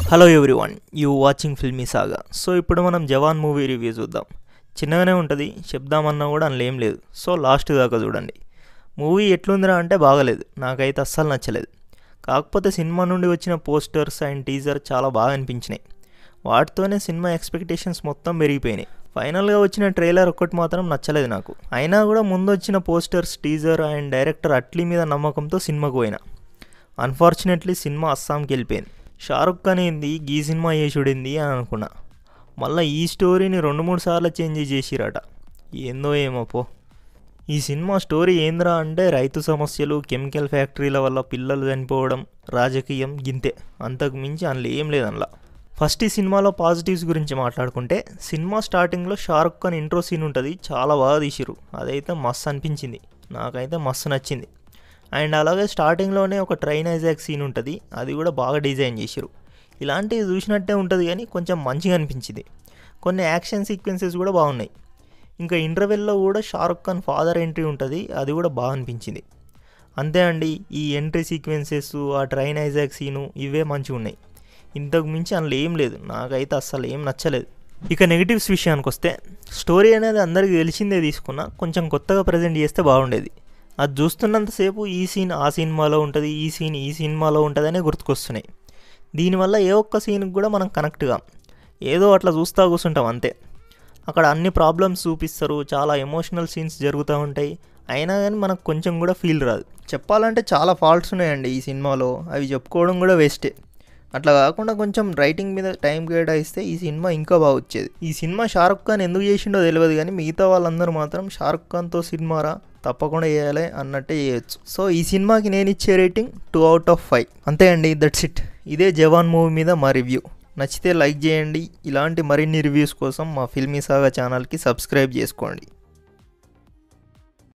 hello everyone you watching filmy saga so ఇప్పుడు మనం జవాన్ movie review చూద్దాం చిన్నగానే ఉంటుంది చెప్దామన్నా కూడా అందులో ఏం లేదు సో లాస్ట్ దాకా చూడండి మూవీ ఎట్లుందిరా అంటే బాగలేదు నాకైతే అస్సలు నచ్చలేదు కాకపోతే సినిమా నుండి వచ్చిన పోస్టర్స్ అండ్ టీజర్ చాలా బాగా అనిపించినాయి వాటితోనే సినిమా ఎక్స్పెక్టేషన్స్ మొత్తం పెరిగిపోయినాయి ఫైనల్గా వచ్చిన ట్రైలర్ ఒక్కటి మాత్రం నచ్చలేదు నాకు అయినా కూడా ముందు వచ్చిన posters teaser and director Atlee మీద నమ్మకంతో సినిమాకు పోయినా అన్ఫార్చునేట్లీ సినిమా అస్సాంకి వెళ్ళిపోయింది షారుఖ్ ఖాన్ ఏంది ఈ సినిమా చేసుడింది అని అనుకున్నా మళ్ళీ ఈ స్టోరీని రెండు మూడు సార్లు చేంజ్ చేసిరట ఏందో ఏమో పో ఈ సినిమా స్టోరీ ఏందిరా అంటే రైతు సమస్యలు కెమికల్ ఫ్యాక్టరీల వల్ల పిల్లలు చనిపోవడం రాజకీయం గింతే అంతకు మించి అందులో ఏం లేదు అందులో ఫస్ట్ ఈ సినిమాలో పాజిటివ్స్ గురించి మాట్లాడుకుంటే సినిమా స్టార్టింగ్లో షారుఖ్ ఖాన్ ఇంట్రో సీన్ ఉంటుంది చాలా బాగా తీసిరు అదైతే మస్తు అనిపించింది నాకైతే మస్తు నచ్చింది అండ్ అలాగే స్టార్టింగ్లోనే ఒక ట్రైన్ ఐజాక్ సీన్ ఉంటుంది అది కూడా బాగా డిజైన్ చేసిరు ఇలాంటివి చూసినట్టే ఉంటుంది కానీ కొంచెం మంచిగా అనిపించింది కొన్ని యాక్షన్ సీక్వెన్సెస్ కూడా బాగున్నాయి ఇంకా ఇంటర్వెల్లో కూడా షారుఖ్ ఖాన్ ఫాదర్ ఎంట్రీ ఉంటుంది అది కూడా బాగా అనిపించింది అంతే అండి ఈ ఎంట్రీ సీక్వెన్సెస్ ఆ ట్రైన్ ఐజాక్ సీను ఇవే మంచిగా ఉన్నాయి ఇంతకు మించి అందులో ఏం లేదు నాకైతే అస్సలు ఏం నచ్చలేదు ఇక నెగిటివ్స్ విషయానికి వస్తే స్టోరీ అనేది అందరికీ తెలిసిందే తీసుకున్నా కొంచెం కొత్తగా ప్రజెంట్ చేస్తే బాగుండేది అది చూస్తున్నంతసేపు ఈ సీన్ ఆ సినిమాలో ఉంటుంది ఈ సీన్ ఈ సినిమాలో ఉంటుందనే గుర్తుకొస్తున్నాయి దీనివల్ల ఏ ఒక్క సీన్కి కూడా మనం కనెక్ట్గా ఏదో అట్లా చూస్తూ కూర్చుంటాం అంతే అక్కడ అన్ని ప్రాబ్లమ్స్ చూపిస్తారు చాలా ఎమోషనల్ సీన్స్ జరుగుతూ ఉంటాయి అయినా కానీ మనకు కొంచెం కూడా ఫీల్ రాదు చెప్పాలంటే చాలా ఫాల్ట్స్ ఉన్నాయండి ఈ సినిమాలో అవి చెప్పుకోవడం కూడా వేస్టే అట్లా కాకుండా కొంచెం రైటింగ్ మీద టైం కేటాయిస్తే ఈ సినిమా ఇంకా బాగా వచ్చేది ఈ సినిమా షారుఖ్ ఖాన్ ఎందుకు చేసిండో తెలియదు కానీ మిగతా వాళ్ళందరూ మాత్రం షారుఖ్ ఖాన్తో సినిమారా తప్పకుండా చేయాలి అన్నట్టే చేయొచ్చు సో ఈ సినిమాకి నేను ఇచ్చే rating two out of five అంతే అండి దట్స్ ఇట్ ఇదే జవాన్ మూవీ మీద మా రివ్యూ నచ్చితే లైక్ చేయండి ఇలాంటి మరిన్ని రివ్యూస్ కోసం మా ఫిల్మీ సాగా ఛానల్కి సబ్స్క్రైబ్ చేసుకోండి